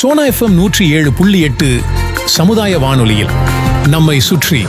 Sona FM நூற்றி ஏழு புள்ளி எட்டு சமுதாய வானொலியில் நம்மை சுற்றி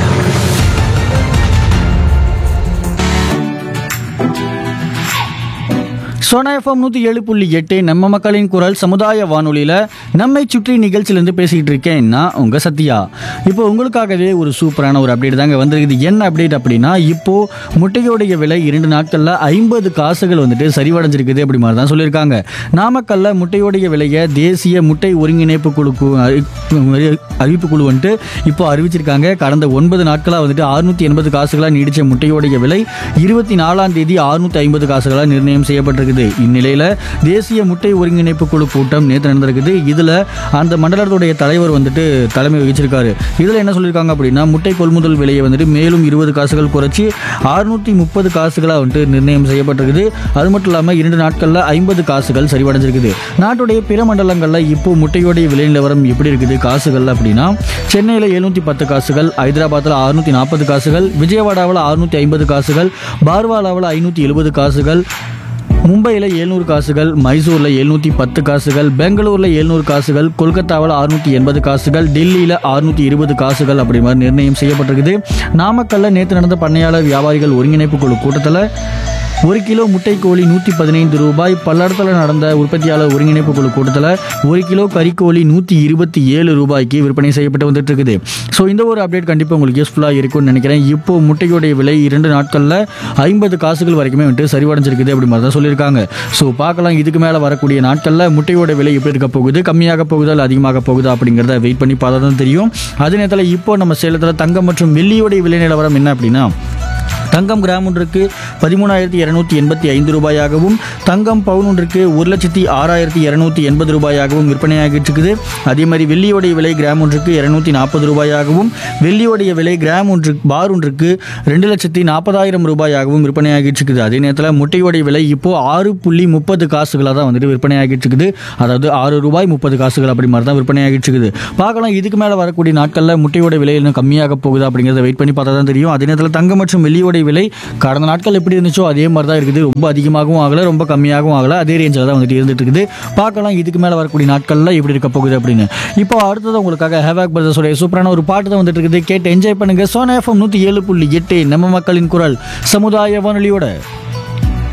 சோனா எஃப்எம் நூற்றி ஏழு புள்ளி எட்டு நம்ம மக்களின் குரல் சமுதாய வானொலியில் நம்மை சுற்றி நிகழ்ச்சியிலேருந்து பேசிக்கிட்டு இருக்கேன் நான் உங்கள் சத்யா இப்போ உங்களுக்காகவே ஒரு சூப்பரான ஒரு அப்டேட் தாங்க வந்திருக்குது என்ன அப்டேட் அப்படின்னா இப்போது முட்டையோடைய விலை இரண்டு நாட்களில் ஐம்பது காசுகள் வந்துட்டு சரிவடைஞ்சிருக்குது அப்படி மாதிரி தான் சொல்லியிருக்காங்க நாமக்கல்ல முட்டையோடைய விலையை தேசிய முட்டை ஒருங்கிணைப்பு குழு கு- அறி- அறிவிப்பு குழு வந்துட்டு இப்போ அறிவிச்சிருக்காங்க கடந்த ஒன்பது நாட்களாக வந்துட்டு அறுநூத்தி எண்பது காசுகளாக நீடிச்ச முட்டையோடைய விலை இருபத்தி நாலாம் தேதி அறுநூத்தி ஐம்பது காசுகளாக நிர்ணயம் செய்யப்பட்டிருக்குது இந்நிலையில் தேசிய முட்டை ஒருங்கிணைப்பு குழு கூட்டம் நேற்று நடந்திருக்குது இதில் அந்த மண்டலத்துடைய தலைவர் வந்துட்டு தலைமை வகிச்சிருக்காரு இதில் என்ன சொல்லியிருக்காங்க அப்படின்னா முட்டை கொள்முதல் விலையை வந்துட்டு மேலும் இருபது காசுகள் குறைச்சி அறுநூத்தி முப்பது காசுகளாக வந்துட்டு நிர்ணயம் செய்யப்பட்டிருக்குது அது மட்டும் இல்லாமல் இரண்டு நாட்களில் ஐம்பது காசுகள் சரிவடைஞ்சிருக்குது நாட்டுடைய பிற மண்டலங்களில் இப்போ முட்டையோடைய விலை நிலவரம் எப்படி இருக்குது காசுகள் அப்படின்னா சென்னையில் எழுநூற்றி பத்து காசுகள் ஹைதராபாத்தில் அறுநூற்றி நாற்பது காசுகள் விஜயவாடாவில் அறுநூற்றி ஐம்பது காசுகள் பார்வாலாவில் ஐநூற்றி எழுபது காசுகள் மும்பையில் எழுநூறு காசுகள் மைசூரில் எழுநூற்றி பத்து காசுகள் பெங்களூரில் எழுநூறு காசுகள் கொல்கத்தாவில் அறுநூற்றி எண்பது காசுகள் டெல்லியில் அறுநூற்றி இருபது காசுகள் அப்படி மாதிரி நிர்ணயம் செய்யப்பட்டிருக்குது நாமக்கல்ல நேற்று நடந்த பண்ணையாளர் வியாபாரிகள் ஒருங்கிணைப்பு குழு கூட்டத்தில் ஒரு கிலோ முட்டைக்கோழி நூற்றி பதினைந்து ரூபாய் பல்லடத்தில் நடந்த உற்பத்தியாளர் ஒருங்கிணைப்பு குழு கூட்டத்தில் ஒரு கிலோ கறிக்கோழி நூற்றி இருபத்தி ஏழு ரூபாய்க்கு விற்பனை செய்யப்பட்டு வந்துட்டு இருக்குது ஸோ இந்த ஒரு அப்டேட் கண்டிப்பாக உங்களுக்கு யூஸ்ஃபுல்லாக இருக்கும்னு நினைக்கிறேன் இப்போ முட்டையோடைய விலை இரண்டு நாட்களில் ஐம்பது காசுகள் வரைக்குமே வந்துட்டு சரிவடைஞ்சிருக்குது அப்படி மாதிரி தான் சொல்லியிருக்காங்க ஸோ பார்க்கலாம் இதுக்கு மேலே வரக்கூடிய நாட்களில் முட்டையோட விலை எப்படி இருக்க போகுது கம்மியாக போகுதா இல்லை அதிகமாக போகுதா அப்படிங்கிறத வெயிட் பண்ணி பார்த்தா தான் தெரியும் அதே நேரத்தில் இப்போ நம்ம சேலத்தில் தங்கம் மற்றும் வெள்ளியோடைய விலை நிலவரம் என்ன அப்படின்னா தங்கம் கிராம் ஒன்றுக்கு பதிமூணாயிரத்தி இரநூத்தி எண்பத்தி ஐந்து ரூபாயாகவும் தங்கம் பவுன் ஒன்றுக்கு ஒரு லட்சத்தி ஆறாயிரத்தி இரநூத்தி எண்பது ரூபாயாகவும் விற்பனையாகிட்டு இருக்குது அதே மாதிரி வெள்ளியோடைய விலை கிராம் ஒன்றுக்கு இரநூத்தி நாற்பது ரூபாயாகவும் வெள்ளியோடைய விலை கிராம் ஒன்று பார் ஒன்றுக்கு ரெண்டு லட்சத்தி நாற்பதாயிரம் ரூபாயாகவும் விற்பனையாகிட்டு இருக்குது அதே நேரத்தில் முட்டையோடைய விலை இப்போ ஆறு புள்ளி முப்பது காசுகளாக தான் வந்துட்டு விற்பனையாகிட்டு இருக்குது அதாவது ஆறு ரூபாய் முப்பது காசுகள் அப்படி மாதிரி தான் விற்பனையாகிட்டு இருக்குது பார்க்கலாம் இதுக்கு மேலே வரக்கூடிய நாட்களில் முட்டையோட விலை இன்னும் கம்மியாக போகுதா அப்படிங்கிறத வெயிட் பண்ணி பார்த்தா தான் தெரியும் அதே நேரத்தில் தங்கம் மற்றும் வெள்ளியோடைய விலை கடந்த நாட்கள் எப்படி இருந்துச்சோ அதே மாதிரி தான் இருக்குது ரொம்ப அதிகமாகவும் ஆகலை ரொம்ப கம்மியாகவும் ஆகலை அதே ரேஞ்சில் தான் வந்துட்டு இருந்துட்டு இருக்குது பார்க்கலாம் இதுக்கு மேலே வரக்கூடிய நாட்களில் எப்படி இருக்க போகுது அப்படின்னு இப்போ அடுத்தது உங்களுக்காக ஹேவாக் பிரதர்ஸோடைய சூப்பரான ஒரு பாட்டு தான் வந்துட்டு இருக்குது கேட்டு என்ஜாய் பண்ணுங்க சோனா எஃப்எம் நூற்றி ஏழு புள்ளி எட்டு நம்ம மக்களின் குரல் சமுதாய வானொலியோட